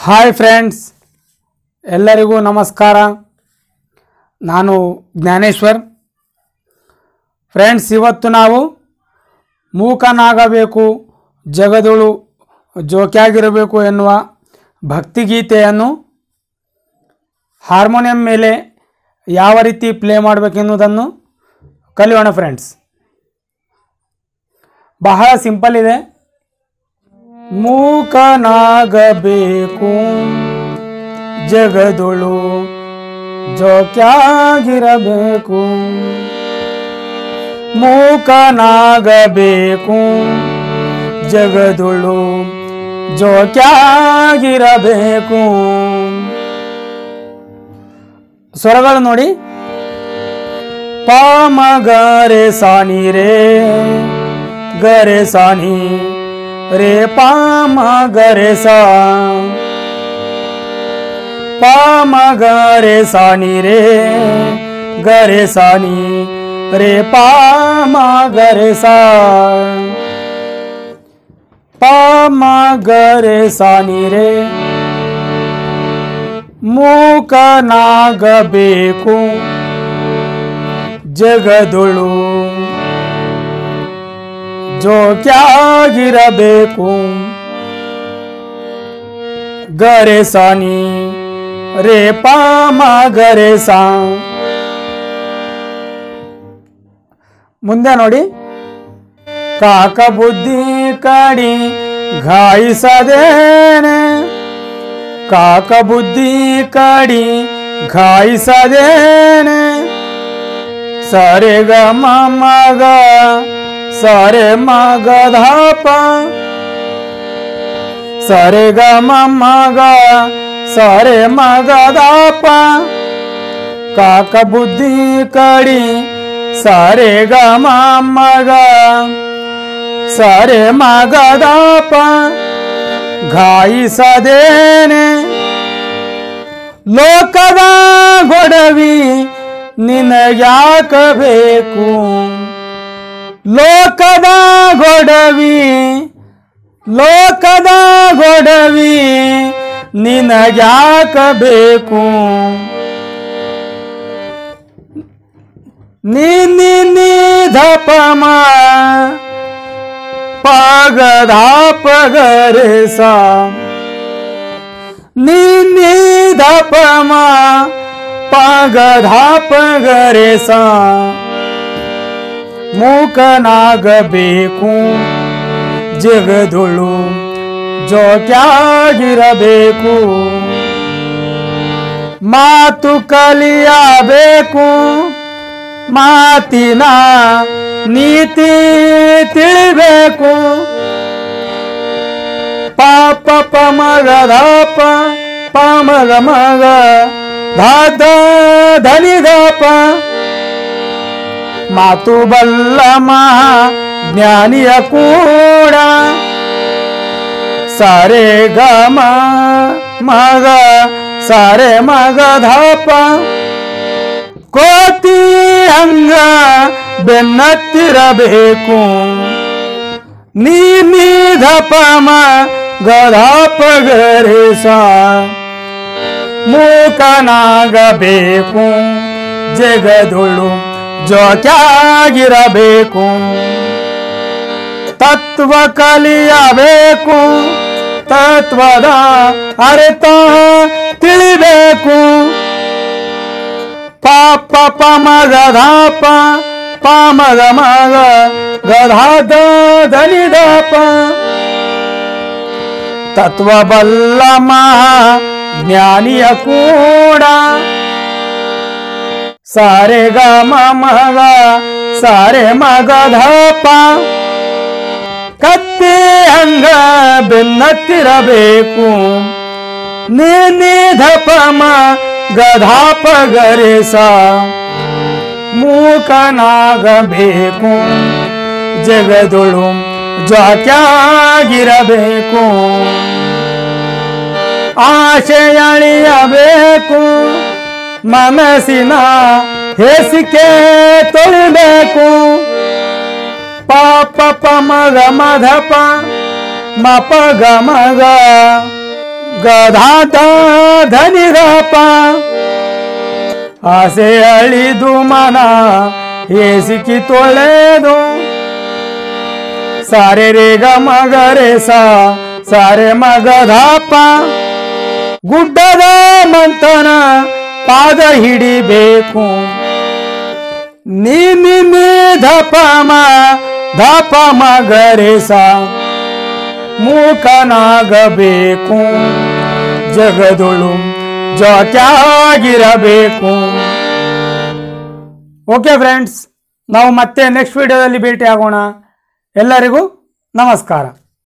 hi friends ಎಲ್ಲರಿಗೂ ನಮಸ್ಕಾರ ನಾನು ಜ್ಞಾನೇಶ್ವರ್ ಫ್ರೆಂಡ್ಸ್ ಇವತ್ತು ನಾವು ಮೂಕನಾಗಬೇಕು ಜಗದೊಳು ಜೋಕ್ಯಾಗಿರಬೇಕು ಎನ್ನುವ ಭಕ್ತಿಗೀತೆಯನ್ನು ಹಾರ್ಮೋನಿಯಂ ಮೇಲೆ ಯಾವ ರೀತಿ ಪ್ಲೇ ಮಾಡಬೇಕೆನ್ನುವುದನ್ನು ಕಲಿಯೋಣ ಫ್ರೆಂಡ್ಸ್ ಬಹಳ ಸಿಂಪಲ್ ಇದೆ ಮೂಕನಾಗಬೇಕು ಜಗದೊಳು ಜೋಕ್ಯಾಗಿರಬೇಕು ಮೂಕನಾಗಬೇಕು ಜಗದೊಳು ಜೋಕ್ಯಾಗಿರಬೇಕು ಸ್ವರಗಳು ನೋಡಿ ಪ ಮ ಗ ರೆ ಸಾನಿ ರೇ ಗರೆ ಸಾನಿ ರೇ ಪ ಮ ಗ ರೆ ಸಾ ಪ ಮ ಗ ರೆ ಸಾನಿ ರೇ ಗರೆ ಸಾನಿ ರೇ ಪ ಮ ಗ ರೆ ಸಾ ಪ ಮ ಗ ರೆ ಸಾನಿ ರೇ ಮೂಕನಾಗಬೇಕು ಜಗದೊಳು ಜೋಕ್ಯಾಗಿರಬೇಕು ಗರೆ ಸಾನಿ ರೇ ಪಾಮ ಗರೆ ಸಾ ಮುಂದೆ ನೋಡಿ ಕಾಕ ಬುದ್ಧಿ ಕಡಿ ಘಾಯಿಸದೇನೆ ಕಾಕ ಬುದ್ಧಿ ಕಡಿ ಘಾಯಿಸದೇನೆ ಸರೆ ಗ ಮಗ ಸರೆ ಮಗ ಧಾಪ ಸರೆ ಗ ಮಗ ಸರೆ ಮಗ ಧಾಪ ಕಾಕ ಬುದ್ಧಿ ಕಡಿ ಸರೆ ಗ ಮಗ ಸರೆ ಮಗ ಧಾಪ ಘಾಯಿಸದೇನೆ ಲೋಕದ ಗೊಡವಿ ನಿನಗ್ಯಾಕ ಬೇಕು ಲೋಕದ ಗೊಡವಿ ಲೋಕದ ಗೊಡವಿ ನಿನಗ್ಯಾಕ ಬೇಕು ನೀ ನಿ ನಿ ಧಪ ಮ ಪಗ ಧಾಪ ಗರೆ ಸಾ ನಿ ನಿ ಧಪ ಮ ಪಗ ಧಾಪ ಗರೆ ಸಾ ಮೂಕನಾಗಬೇಕು ಜಗದೊಳು ಜೋಕ್ಯಾಗಿರಬೇಕು ಮಾತು ಕಲಿಯಬೇಕು ಮಾತಿನ ನೀತಿ ತಿಳಿಬೇಕು ಪಾಪ ಪಮಗ ಧಾಪ ಪಾಮಗ ಮಗ ಧಾತ ಧನಿ ಧಾಪ ಮಾತು ಬಲ್ಲ ಮಹಾ ಜ್ಞಾನಿಯ ಕೂಡ ಸಾರೆ ಗ ಮ ಮಗ ಸಾರೆ ಮಗ ಧಾಪ ಕೋತಿ ಹಂಗ ಬೆನ್ನತ್ತಿರಬೇಕು ನೀ ನೀ ಧಪ ಮ ಗಧಾಪ ಗರೇಶ ಮೂಕನಾಗಬೇಕು ಜಗದೊಳು ಜೋಕ್ಯಾಗಿರಬೇಕು ತತ್ವ ಕಲಿಯಬೇಕು ತತ್ವದ ಅರಿತ ತಿಳಿಬೇಕು ಪಾಪ ಪಮಗ ಧಾಪ ಪಾಮಗ ಮಗ ಗಧಾದ ಧನಿದಪ ತತ್ವ ಬಲ್ಲ ಮಹಾ ಜ್ಞಾನಿಯ ಕೂಡ ಸಾರೆ ಗ ಮಗ ಸಾರೆ ಮಗ ಧಪ ಕತ್ತಿ ಹಂಗ ಬೆನ್ನತ್ತಿರಬೇಕು ನೀ ನೀ ಧಪ ಮ ಗಧಾಪ ಗರೆಸ ಮೂಕನಾಗಬೇಕು ಜಗದೊಳು ಜಾಕ್ಯಾಗಿರಬೇಕು ಆಶೆ ಅಳಿಯಬೇಕು ಮನಸ್ಸಿನ ಹೇಸಿಕೆ ತೊಳಿಬೇಕು ಪಾಪ ಪ ಮಗ ಮಧಪ ಮಪ ಗ ಮಗ ಗದಾಟ ಧನಿರಪ ಆಸೆ ಅಳಿದು ಮನ ಏಸಿಕಿ ತೊಳೆದು ಸಾರೆ ರೇ ಗ ಮಗರೆ ಸಾ ಸಾರೆ ಮಗಧಾಪ ಗುಡ್ಡದ ಮಂತನ ಪಾದ ಹಿಡಿಬೇಕು ನೀ ನಿ ನಿ ಧಪ ಮ ಧಪ ಮಗರೆ ಸಾ ಮೂಕನಾಗಬೇಕು ಜಗದೊಳು ಜಾತ್ಯಾಗಿರಬೇಕು ಓಕೆ ಫ್ರೆಂಡ್ಸ್ ನಾವು ಮತ್ತೆ ನೆಕ್ಸ್ಟ್ ವಿಡಿಯೋದಲ್ಲಿ ಭೇಟಿ ಆಗೋಣ ಎಲ್ಲರಿಗೂ ನಮಸ್ಕಾರ